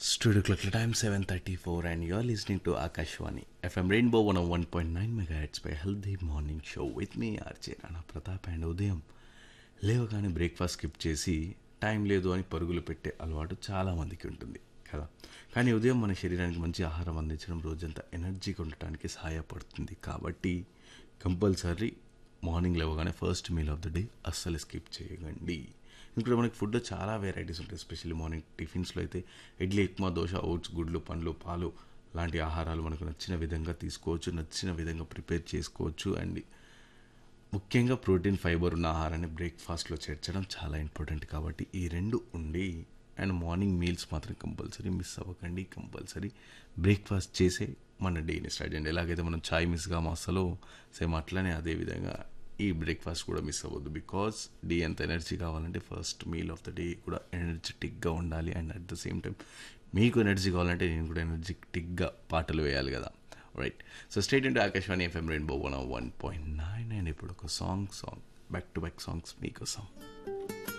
Studio clock time 7:34 and you're listening to Akashwani FM Rainbow 101.9 megahertz by Healthy Morning Show with me RJ Rana Pratap and ఉదయం లేవగానే breakfast skip చేసి time లేదు అని పరుగులు పెట్టే అలవాటు చాలా మందికి ఉంటుంది కదా కానీ ఉదయం మన శరీరానికి మంచి ఆహారం అందించడం రోజంతా ఎనర్జీగా ఉండటానికి సహాయపడుతుంది కాబట్టి కంపల్సరీ మార్నింగ్ లేవగానే first meal of the day అస్సలు స్కిప్ చేయకండి ఇక్కడ మనకి ఫుడ్ చాలా వెరైటీస్ ఉంటాయి ఎస్పెషల్లీ మార్నింగ్ టిఫిన్స్లో అయితే ఇడ్లీ ఉప్మా దోశ ఓట్స్ గుడ్లు పండ్లు పాలు లాంటి ఆహారాలు మనకు నచ్చిన విధంగా తీసుకోవచ్చు నచ్చిన విధంగా ప్రిపేర్ చేసుకోవచ్చు అండ్ ముఖ్యంగా ప్రోటీన్ ఫైబర్ ఉన్న ఆహారాన్ని బ్రేక్ఫాస్ట్లో చేర్చడం చాలా ఇంపార్టెంట్ కాబట్టి ఈ రెండు ఉండి అండ్ మార్నింగ్ మీల్స్ మాత్రం కంపల్సరీ మిస్ అవ్వకండి కంపల్సరీ బ్రేక్ఫాస్ట్ చేసే మన డేని స్టార్ట్ చేయండి ఎలాగైతే మనం చాయ్ మిస్గా అసలు సేమ్ అట్లనే అదే విధంగా ఈ బ్రేక్ఫాస్ట్ కూడా మిస్ అవ్వద్దు బికాస్ డే ఎంత ఎనర్జీ కావాలంటే first meal of the day కూడా ఎనర్జెటిక్గా ఉండాలి and at the same time మీకు ఎనర్జీ కావాలంటే నేను కూడా ఎనర్జెటిక్గా పాటలు వేయాలి కదా right so state into Akashvani FM rainbow one one point nine and ఇప్పుడు ఒక song song back to back songs మీకోసం